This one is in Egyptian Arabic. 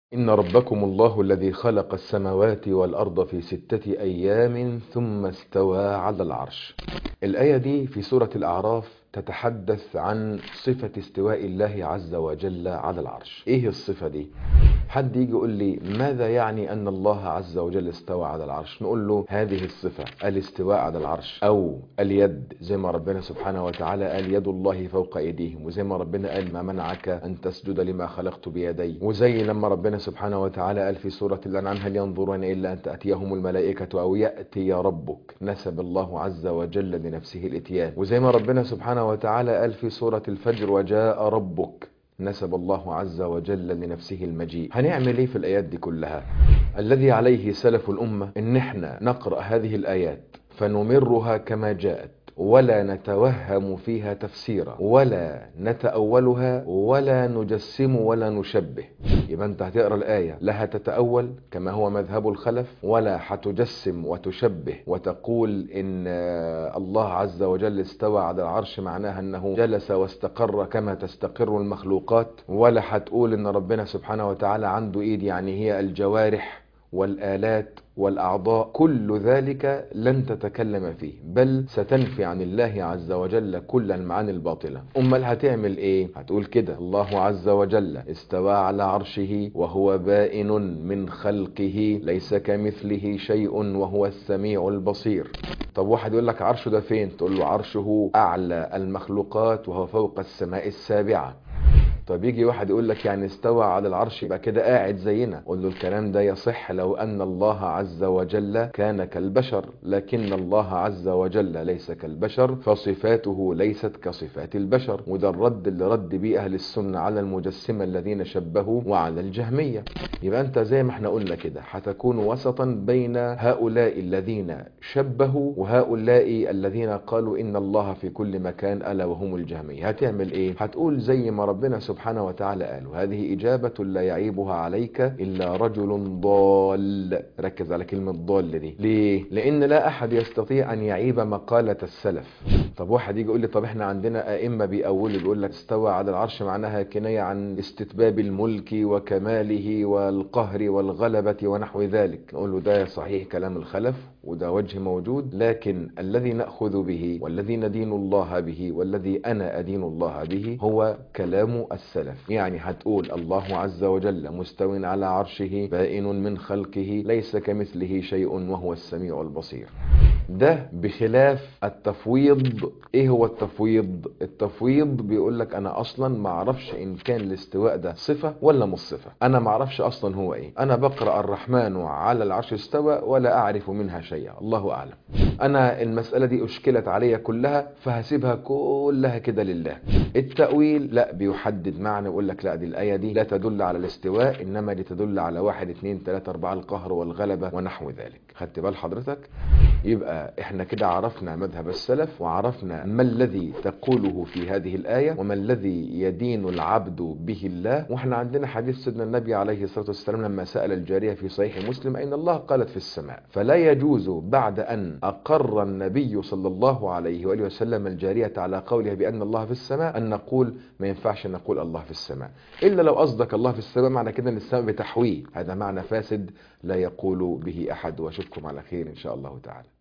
إن ربكم الله الذي خلق السماوات والأرض في ستة أيام ثم استوى على العرش الآية دي في سورة الأعراف تتحدث عن صفة استواء الله عز وجل على العرش ايه الصفة دي حد يجي يقول لي ماذا يعني ان الله عز وجل استوى على العرش نقول له هذه الصفة الاستواء على العرش او اليد زي ما ربنا سبحانه وتعالى قال يد الله فوق ايديهم وزي ما ربنا قال ما منعك ان تسجد لما خلقت بيدي وزي لما ربنا سبحانه وتعالى قال في سورة الانعام هل ينظرون الا ان تأتيهم الملائكة او يأتي ربك نسب الله عز وجل لنفسه الاتيان وزي ما ربنا سبحانه وتعالى قال في سورة الفجر وجاء ربك نسب الله عز وجل لنفسه المجيء هنعمل ايه في الايات دي كلها الذي عليه سلف الامه ان احنا نقرا هذه الايات فنمرها كما جاءت ولا نتوهم فيها تفسيرا ولا نتأولها ولا نجسم ولا نشبه يبقى انت هتقرا الآية لا هتتأول كما هو مذهب الخلف ولا هتجسم وتشبه وتقول ان الله عز وجل استوى على العرش معناها انه جلس واستقر كما تستقر المخلوقات ولا هتقول ان ربنا سبحانه وتعالى عنده ايد يعني هي الجوارح والآلات والأعضاء كل ذلك لن تتكلم فيه بل ستنفي عن الله عز وجل كل المعاني الباطلة أمال هتعمل إيه؟ هتقول كده الله عز وجل استوى على عرشه وهو بائن من خلقه ليس كمثله شيء وهو السميع البصير طب واحد يقول لك عرشه ده فين؟ تقول له عرشه أعلى المخلوقات وهو فوق السماء السابعة طب يجي واحد يقول لك يعني استوى على العرش يبقى كده قاعد زينا قول له الكلام ده يصح لو ان الله عز وجل كان كالبشر لكن الله عز وجل ليس كالبشر فصفاته ليست كصفات البشر وده الرد اللي رد بيه اهل السنه على المجسمه الذين شبهوا وعلى الجهميه يبقى انت زي ما احنا قلنا كده هتكون وسطا بين هؤلاء الذين شبهوا وهؤلاء الذين قالوا ان الله في كل مكان الا وهم الجهميه هتعمل ايه هتقول زي ما ربنا سبحانه سبحانه وتعالى قال هذه إجابة لا يعيبها عليك إلا رجل ضال ركز على كلمة ضال دي ليه؟ لأن لا أحد يستطيع أن يعيب مقالة السلف طب واحد يجي يقول لي طب احنا عندنا أئمة بيقولوا بيقول لك استوى على العرش معناها كناية عن استتباب الملك وكماله والقهر والغلبة ونحو ذلك نقول له ده صحيح كلام الخلف وده وجه موجود لكن الذي نأخذ به والذي ندين الله به والذي أنا أدين الله به هو كلام السلف يعني هتقول الله عز وجل مستو على عرشه بائن من خلقه ليس كمثله شيء وهو السميع البصير ده بخلاف التفويض ايه هو التفويض التفويض بيقول لك انا اصلا ما اعرفش ان كان الاستواء ده صفه ولا مش صفه انا ما اعرفش اصلا هو ايه انا بقرا الرحمن على العرش استوى ولا اعرف منها شيئا الله اعلم انا المساله دي اشكلت عليا كلها فهسيبها كلها كده لله التاويل لا بيحدد معنى يقول لك لا دي الايه دي لا تدل على الاستواء انما دي تدل على واحد اتنين تلاته اربعه القهر والغلبه ونحو ذلك خدت بال حضرتك يبقى احنا كده عرفنا مذهب السلف وعرفنا ما الذي تقوله في هذه الآية وما الذي يدين العبد به الله واحنا عندنا حديث سيدنا النبي عليه الصلاة والسلام لما سأل الجارية في صحيح مسلم أين الله قالت في السماء فلا يجوز بعد أن أقر النبي صلى الله عليه وآله وسلم الجارية على قوله بأن الله في السماء أن نقول ما ينفعش نقول الله في السماء إلا لو قصدك الله في السماء معنى كده أن السماء بتحويه هذا معنى فاسد لا يقول به أحد وأشوفكم على خير إن شاء الله تعالى